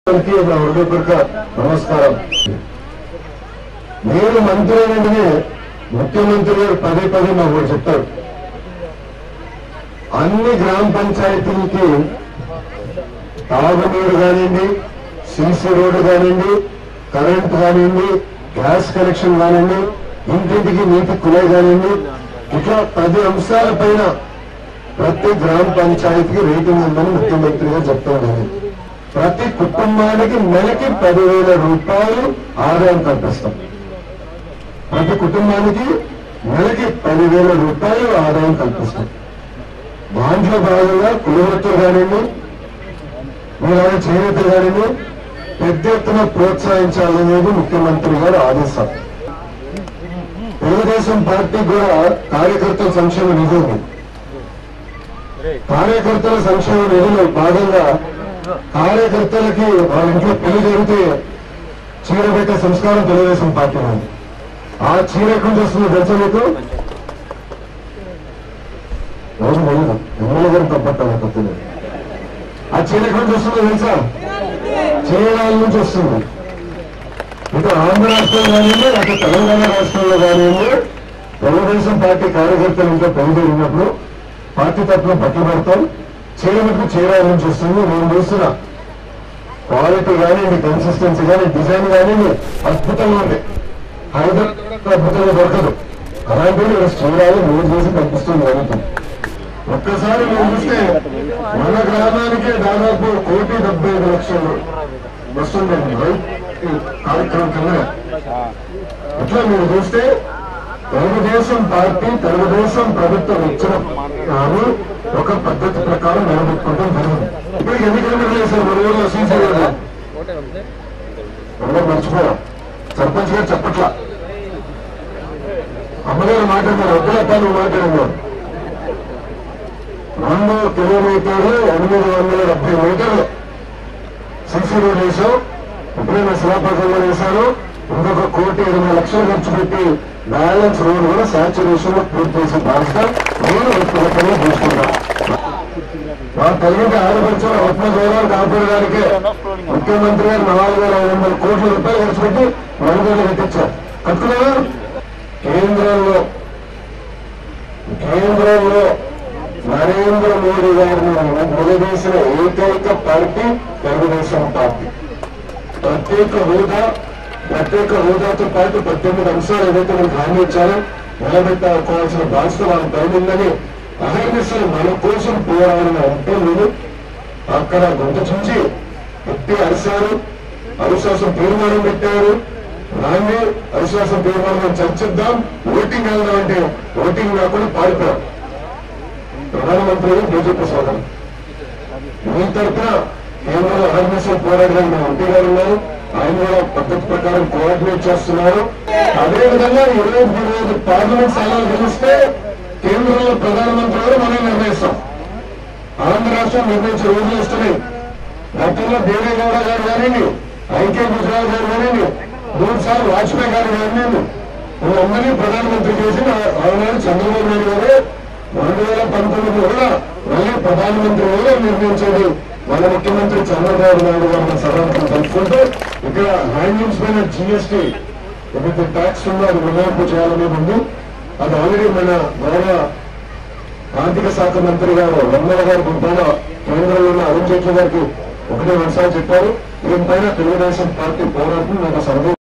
అందరికీ నా హృదయపూర్వక నమస్కారం నేను మంత్రి అయినట్టునే ముఖ్యమంత్రి గారు పదే పదే నాకు ఒకటి చెప్తారు అన్ని గ్రామ పంచాయతీలకి తాగునీరు కానివ్వండి సీసీ రోడ్డు కానివ్వండి కరెంట్ కానివ్వండి గ్యాస్ కనెక్షన్ కానివ్వండి ఇంటింటికి నీటి కులాయి కానివ్వండి ఇట్లా పది అంశాల పైన ప్రతి గ్రామ పంచాయతీకి రేటింగ్ ఉందని ముఖ్యమంత్రి గారు చెప్తా ఉన్నారు ప్రతి కుటుంబానికి నెలకి పదివేల రూపాయలు ఆదాయం కల్పిస్తాం ప్రతి కుటుంబానికి నెలకి పదివేల రూపాయలు ఆదాయం కల్పిస్తాం దాంట్లో భాగంగా కులవృత్తులు కానివ్వండి మీలాగే చేనేత గారిని పెద్ద ఎత్తున ప్రోత్సహించాలనేది ముఖ్యమంత్రి గారు ఆదేశం తెలుగుదేశం పార్టీ కూడా కార్యకర్తల సంక్షేమ నిధి ఉంది కార్యకర్తల సంక్షేమ నిధిలో భాగంగా కార్యకర్తలకి వాళ్ళ ఇంట్లో పెళ్లి జరిగితే చీర పెట్టే సంస్కారం తెలుగుదేశం పార్టీ ఉంది ఆ చీర ఎక్కడి నుంచి వస్తుందో తెలుసా మీకు ఎవరు తెలియదు ఎమ్మెల్యే గారు తప్పట్టాలి కొత్తది ఆ చీర ఎక్కడి నుంచి వస్తుందో తెలుసా చీరాల నుంచి వస్తుంది ఇటు ఆంధ్ర రాష్ట్రంలో కానివ్వండి అటు తెలంగాణ రాష్ట్రంలో కానివ్వండి తెలుగుదేశం పార్టీ కార్యకర్తలు ఇంకా బయలుదేరినప్పుడు పార్టీ తరఫున బట్టలు పెడతాం చీర మటుకు చీరాల నుంచి వస్తుంది నేను చూస్తున్నా క్వాలిటీ కానివ్వండి కన్సిస్టెన్సీ కానీ డిజైన్ కానివ్వండి అద్భుతంగా ఉంది హైదరాబాద్ కూడా అద్భుతంగా దొరకదు అలాంటివి ఇక్కడ చీరాలు మూడు చేసి కనిపిస్తుంది జరుగుతుంది ఒక్కసారి మీరు చూస్తే మన గ్రామానికే దాదాపు కోటి డెబ్బై ఐదు లక్షలు వస్తుందండి రైతు కార్యక్రమం కింద ఇట్లా మీరు చూస్తే తెలుగుదేశం పార్టీ తెలుగుదేశం ప్రభుత్వం ఇచ్చిన కానీ ఒక పద్ధతి ప్రకారం నిలబెట్టుకోవడం జరిగింది ఇప్పుడు ఎన్ని కిలోమీటర్లు వేశారు మన ఊళ్ళో సీసీ రోడ్డు అందరూ మర్చిపోయాం సర్పంచ్ గారు చెప్పట్లా అమ్మగారు మాట్లాడినారు వద్దులప్ప నువ్వు మాట్లాడినారు రెండు కిలోమీటర్లు ఎనిమిది వందల డెబ్బై మీటర్లు సిసి రోడ్ వేసాం ఎప్పుడైనా శిలాపథంలో వేశారు ఇంకొక కోటి ఇరవై లక్షలు ఖర్చు పెట్టి బ్యాలెన్స్ రోడ్ కూడా సాచురేషన్ లో పూర్తి చేసే బాధ్యత నేను వ్యక్తిగతంగా తీసుకున్నా మా కలిగిన ఆడపరిచిన రత్న గౌరవాలు కాపాడడానికి ముఖ్యమంత్రి గారు నాలుగు వేల ఐదు వందల కోట్ల రూపాయలు ఖర్చు పెట్టి నలుగురు కట్టించారు కట్టుకున్నారా కేంద్రంలో కేంద్రంలో నరేంద్ర మోడీ గారిని నిలదీసిన ఏకైక పార్టీ తెలుగుదేశం పార్టీ ప్రత్యేక హోదా ప్రత్యేక హోదాతో పాటు పద్దెనిమిది అంశాలు ఏదైతే మనకు హామీ ఇచ్చారో నిలబెట్టుకోవాల్సిన బాధ్యత వాళ్ళ పైన ఉందని అహర్నిశలు మన కోసం పోరాడిన అంటే నేను అక్కడ గొంతు చుంచి ఎత్తి అరిశారు అవిశ్వాసం తీర్మానం పెట్టారు దాన్ని అవిశ్వాసం తీర్మానం చర్చిద్దాం ఓటింగ్ వెళ్దాం అంటే ఓటింగ్ కాకుండా పారిపోయారు ప్రధానమంత్రి బీజేపీ సోదరు మీ తరఫున కేంద్రంలో అహర్నిశలు పోరాడిన మా ఎంపీ గారు ఉన్నారు ఆయన కూడా పద్ధతి ప్రకారం కోఆర్డినేట్ చేస్తున్నారు అదేవిధంగా ఇరవై ఇరవై పార్లమెంట్ స్థానాలు గెలిస్తే కేంద్రంలో ప్రధానమంత్రి గారు మనం నిర్ణయిస్తాం ఆంధ్ర రాష్ట్రం నిర్ణయించే రోజులు వస్తున్నాయి గతంలో దేవేగౌడ గారు కానివ్వండి ఐకే గుజరాల్ గారు కానివ్వండి మూడు సార్లు వాజ్పేయి గారు కానివ్వండి వీళ్ళందరినీ ప్రధానమంత్రి చేసి ఆనాడు చంద్రబాబు నాయుడు గారు రెండు వేల పంతొమ్మిది కూడా మళ్ళీ ప్రధానమంత్రి కూడా నిర్ణయించేది మన ముఖ్యమంత్రి చంద్రబాబు నాయుడు గారిని సభకు కలుపుకుంటూ ఇక్కడ హ్యాండ్లూమ్స్ పైన జిఎస్టీ ఏదైతే ట్యాక్స్ ఉందో అది మినహాయింపు చేయాలనేది ఉంది అది ఆల్రెడీ మన గౌరవ ఆర్థిక శాఖ మంత్రి గారు వెన్నెల గారు గుంటాలో కేంద్రంలో ఉన్న అరుణ్ జైట్లీ గారికి ఒకటే అంశాలు చెప్పారు దీనిపైన తెలుగుదేశం పార్టీ పోరాటం నాకు సందేహం